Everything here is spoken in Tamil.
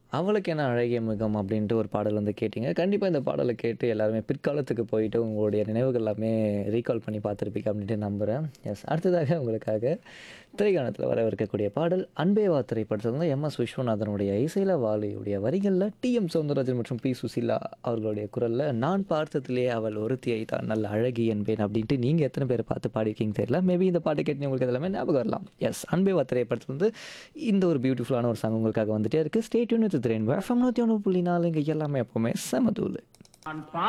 அவளுக்கு என்ன அழகிய முகம் அப்படின்ட்டு ஒரு பாடல் வந்து கேட்டீங்க கண்டிப்பாக இந்த பாடலை கேட்டு எல்லாருமே பிற்காலத்துக்கு போயிட்டு உங்களுடைய நினைவுகள் எல்லாமே ரீகால் பண்ணி பார்த்துருப்பீங்க அப்படின்ட்டு நம்புகிறேன் எஸ் அடுத்ததாக உங்களுக்காக திரைக்காணத்தில் வரவிருக்கக்கூடிய பாடல் அன்பே வா திரைப்படத்தில் வந்து எம் எஸ் விஸ்வநாதனுடைய இசையில வாலியுடைய வரிகளில் டி எம் சௌந்தரராஜன் மற்றும் பி சுசீலா அவர்களுடைய குரலில் நான் பார்த்ததிலே அவள் ஒருத்தியை தான் நல்ல அழகி என்பேன் அப்படின்ட்டு நீங்கள் எத்தனை பேர் பார்த்து பாடிருக்கீங்க தெரியல மேபி இந்த பாட்டு கேட்டு உங்களுக்கு எல்லாமே ஞாபகம் வரலாம் எஸ் அன்பே வா திரைப்படத்தில் வந்து இந்த ஒரு பியூட்டிஃபுல்லான ஒரு சாங் உங்களுக்காக வந்துட்டே இருக்குது ஸ்டேட்யூன் வித் திரைன் எஃப்எம் நூற்றி ஒன்று புள்ளி நாலு இங்கே எல்லாமே எப்போவுமே செமதூள் நான் பா